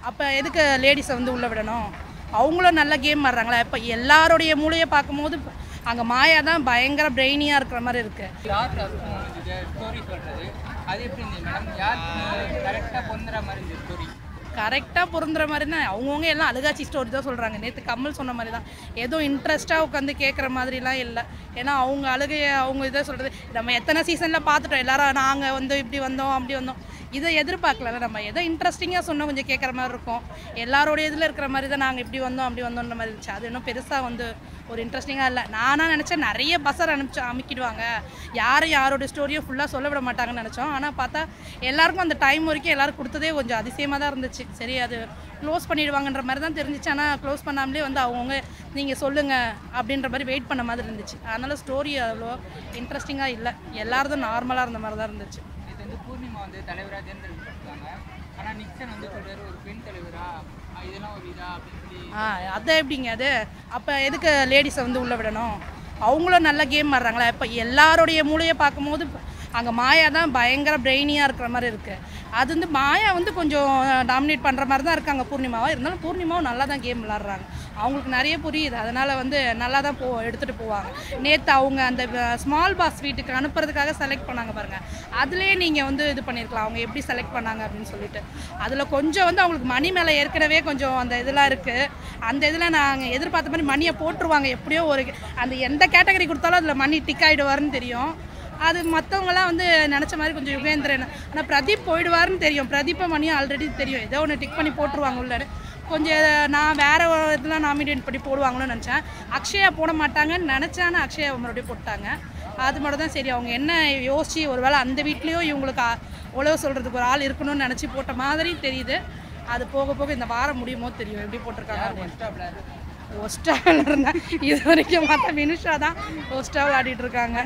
அப்போ எதுக்கு லேடிஸை வந்து உள்ளே விடணும் அவங்களும் நல்ல கேம் ஆடுறாங்களா இப்போ எல்லாருடைய மூளையை பார்க்கும்போது அங்கே மாயா தான் பயங்கர பிரெயினியாக இருக்கிற மாதிரி இருக்குது யார் ஸ்டோரி சொல்றது அது எப்படி இருந்தது மேடம் யார் கரெக்டாக பொந்துற மாதிரி இருந்தது ஸ்டோரி கரெக்டாக பொருந்துற மாதிரினா அவங்கவுங்க எல்லாம் அழுகாச்சி ஸ்டோரி தான் சொல்கிறாங்க நேற்று கமல் சொன்ன மாதிரி தான் ஏதோ இன்ட்ரெஸ்ட்டாக உட்காந்து கேட்குற மாதிரிலாம் இல்லை ஏன்னா அவங்க அழுகைய அவங்க இதை சொல்கிறது நம்ம எத்தனை சீசனில் பார்த்துட்டோம் எல்லாரும் நாங்கள் வந்து இப்படி வந்தோம் அப்படி வந்தோம் இதை எதிர்பார்க்கல நம்ம எதோ இன்ட்ரெஸ்டிங்காக சொன்னால் கொஞ்சம் கேட்குற மாதிரி இருக்கும் எல்லாரோடைய இதில் இருக்கிற மாதிரி தான் நாங்கள் இப்படி வந்தோம் அப்படி வந்தோன்ற மாதிரி இருந்துச்சு அது இன்னும் பெருசாக வந்து ஒரு இன்ட்ரெஸ்டிங்காக இல்லை நானாக நினச்சேன் நிறைய பஸ்ஸர் அனுப்பிச்சு அமைக்கிடுவாங்க யாரும் யாரோட ஸ்டோரியும் ஃபுல்லாக சொல்ல விட மாட்டாங்கன்னு நினச்சோம் ஆனால் பார்த்தா எல்லாருக்கும் அந்த டைம் வரைக்கும் எல்லாரும் கொடுத்ததே கொஞ்சம் அதிசயமாக தான் இருந்துச்சு சரி அது க்ளோஸ் பண்ணிடுவாங்கன்ற மாதிரி தான் தெரிஞ்சிச்சு ஆனால் க்ளோஸ் பண்ணாமலே வந்து அவங்கவுங்க நீங்கள் சொல்லுங்கள் அப்படின்ற மாதிரி வெயிட் பண்ண மாதிரி இருந்துச்சு அதனால் ஸ்டோரி அவ்வளோ இன்ட்ரெஸ்டிங்காக இல்லை எல்லாரும் நார்மலாக இருந்த மாதிரி தான் இருந்துச்சு இது வந்து பூர்ணிமா வந்து தலைவராக தேர்ந்தெடுக்கப்பட்டாங்க ஆனால் நிக்சன் வந்து சொல்றாரு ஒரு பெண் தலைவரா அஹ் இதெல்லாம் ஒரு இதா அப்படின்னு சொல்லி ஆ அதான் எப்படிங்க அது அப்போ எதுக்கு லேடிஸை வந்து உள்ளே விடணும் அவங்களும் நல்ல கேம் ஆடுறாங்களா இப்போ எல்லாருடைய மூளையை பார்க்கும்போது அங்கே மாயா தான் பயங்கர பிரெயினியாக இருக்கிற மாதிரி இருக்குது அது வந்து மாயா வந்து கொஞ்சம் டாமினேட் பண்ணுற மாதிரி தான் இருக்காங்க பூர்ணிமாவா இருந்தாலும் பூர்ணிமாவும் நல்லா தான் கேம் விளாட்றாங்க அவங்களுக்கு நிறைய புரியுது அதனால் வந்து நல்லா தான் போ எடுத்துகிட்டு போவாங்க நேற்று அவங்க அந்த ஸ்மால் பாஸ் வீட்டுக்கு அனுப்புறதுக்காக செலக்ட் பண்ணாங்க பாருங்கள் அதுலேயே நீங்கள் வந்து இது பண்ணியிருக்கலாம் அவங்க எப்படி செலக்ட் பண்ணாங்க அப்படின்னு சொல்லிட்டு அதில் கொஞ்சம் வந்து அவங்களுக்கு மணி மேலே ஏற்கனவே கொஞ்சம் அந்த இதெல்லாம் இருக்குது அந்த இதில் நாங்கள் எதிர்பார்த்த மாதிரி மணியை போட்டுருவாங்க எப்படியோ ஒரு அந்த எந்த கேட்டகரி கொடுத்தாலும் அதில் மணி டிக் ஆகிடுவாருன்னு தெரியும் அது மற்றவங்களாம் வந்து நினச்ச மாதிரி கொஞ்சம் யுகேந்திரன் ஆனால் பிரதீப் போயிடுவாருன்னு தெரியும் பிரதீப்பை மணியும் ஆல்ரெடி தெரியும் ஏதோ ஒன்று டிக் பண்ணி போட்டுருவாங்க உள்ளாரு கொஞ்சம் நான் வேற ஒரு இதெல்லாம் நாமினேட் பண்ணி போடுவாங்கன்னு நினச்சேன் அக்ஷயா போட மாட்டாங்கன்னு நினச்சேன் ஆனால் அக்ஷயா மறுபடியும் போட்டாங்க அது மட்டும் தான் சரி அவங்க என்ன யோசிச்சு ஒருவேளை அந்த வீட்லேயும் இவங்களுக்கு அ- உழவு சொல்கிறதுக்கு ஒரு ஆள் இருக்கணும்னு நினச்சி போட்ட மாதிரி தெரியுது அது போக போக இந்த வாரம் முடியுமோ தெரியும் எப்படி போட்டிருக்காங்க அப்படின்னு ஒஸ்டா விளாட்றேன் இது வரைக்கும் மற்ற மினிஷா தான் ஒஸ்டா விளையாடிட்டு இருக்காங்க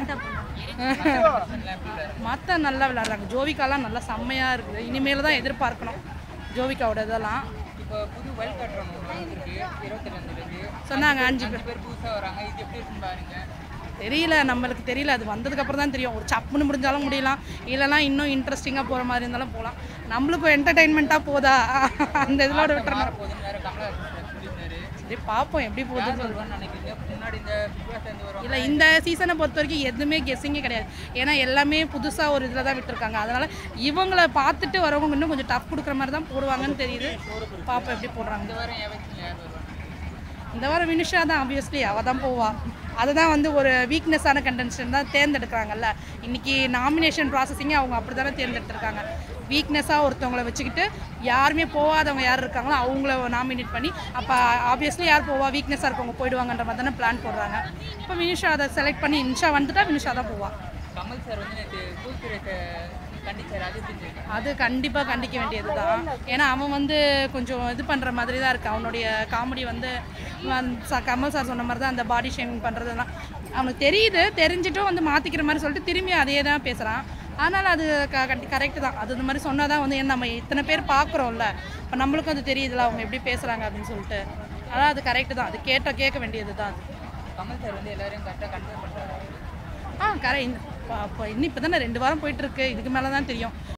மற்ற நல்லா விளையாடுறாங்க ஜோவிகாலாம் நல்லா செம்மையாக இருக்குது இனிமேல் தான் எதிர்பார்க்கணும் ஜோவிகாவோட இதெல்லாம் இப்போ புது வைல்ட் கார்ட் ரன் ஒன்று வந்திருக்கு இருபத்தி ரெண்டுலேருந்து சொன்னாங்க அஞ்சு பேர் பேர் புதுசாக வராங்க இது எப்படி இருக்குன்னு பாருங்க தெரியல நம்மளுக்கு தெரியல அது வந்ததுக்கு அப்புறம் தான் தெரியும் ஒரு சப்புன்னு முடிஞ்சாலும் முடியலாம் இல்லைனா இன்னும் இன்ட்ரெஸ்டிங்காக போகிற மாதிரி இருந்தாலும் போகலாம் நம்மளுக்கும் என்டர்டைன்மெண்ட்டாக போதா அந்த இதோட விட்டுறணும் போதுன்னு வேற கமலா சொல்லியிருந்தாரு சரி பார்ப்போம் எப்படி போகுதுன்னு வருவான்னு நினைக்கிறீங்க முன்னாடி இந்த பிக் பாஸ் இருந்து வரும் இல்லை இந்த சீசனை பொறுத்த வரைக்கும் எதுவுமே கெஸ்ஸிங்கே கிடையாது ஏன்னா எல்லாமே புதுசாக ஒரு இதில் தான் விட்டுருக்காங்க அதனால் இவங்கள பார்த்துட்டு வரவங்க இன்னும் கொஞ்சம் டஃப் கொடுக்குற மாதிரி தான் போடுவாங்கன்னு தெரியுது பார்ப்போம் எப்படி போடுறாங்க இந்த வாரம் எவச்சில் யார் வருவாங்க இந்த வாரம் வினுஷா தான் ஆப்வியஸ்லி அவள் தான் போவா அதுதான் வந்து ஒரு வீக்னஸான கண்டென்ஷன் தான் தேர்ந்தெடுக்கிறாங்கல்ல இன்னைக்கு நாமினேஷன் ப்ராசஸிங்கே அவங்க அப்படி தானே தேர்ந்தெடுத்திருக்காங்க வீக்னஸாக ஒருத்தவங்கள வச்சுக்கிட்டு யாருமே போகாதவங்க யார் இருக்காங்களோ அவங்கள நாமினேட் பண்ணி அப்போ ஆப்வியஸ்லி யார் போவா வீக்னஸாக இருக்கவங்க போயிடுவாங்கன்ற மாதிரி தானே பிளான் போடுறாங்க இப்போ வினுஷா அதை செலக்ட் பண்ணி இன்ஷா வந்துட்டா வினுஷா தான் போவா கமல் சார் வந்து நேற்று கூத்துரைத்தை கண்டிச்சார் அது எப்படி இருந்துச்சு? அது கண்டிப்பாக கண்டிக்க வேண்டியது தான் ஏன்னா அவன் வந்து கொஞ்சம் இது பண்ணுற மாதிரி தான் இருக்குது அவனுடைய காமெடி வந்து வந்து ச- கமல் சார் சொன்ன மாதிரி தான் அந்த பாடி ஷேமிங் பண்ணுறதுலாம் அவனுக்கு தெரியுது தெரிஞ்சிட்டும் வந்து மாற்றிக்கிற மாதிரி சொல்லிட்டு திரும்பி அதே தான் பேசுகிறான் ஆனால் அது க கரெக்டு தான் அது இந்த மாதிரி சொன்னால் தான் வந்து ஏன்னா நம்ம இத்தனை பேர் பார்க்குறோம்ல இப்போ நம்மளுக்கும் அது தெரியுதுல அவங்க எப்படி பேசுகிறாங்க அப்படின்னு சொல்லிட்டு ஆனால் அது கரெக்டு தான் அது கேட்ட கேட்க வேண்டியது தான் அது கமல் சார் வந்து எல்லாரையும் கரெக்டாக கன்வே பண்ணுறாரு ஆ கரெக்ட் இப்போ இன்னும் இப்போ தானே ரெண்டு வாரம் போயிட்டுருக்கு இதுக்கு மேலே தான் தெரியும்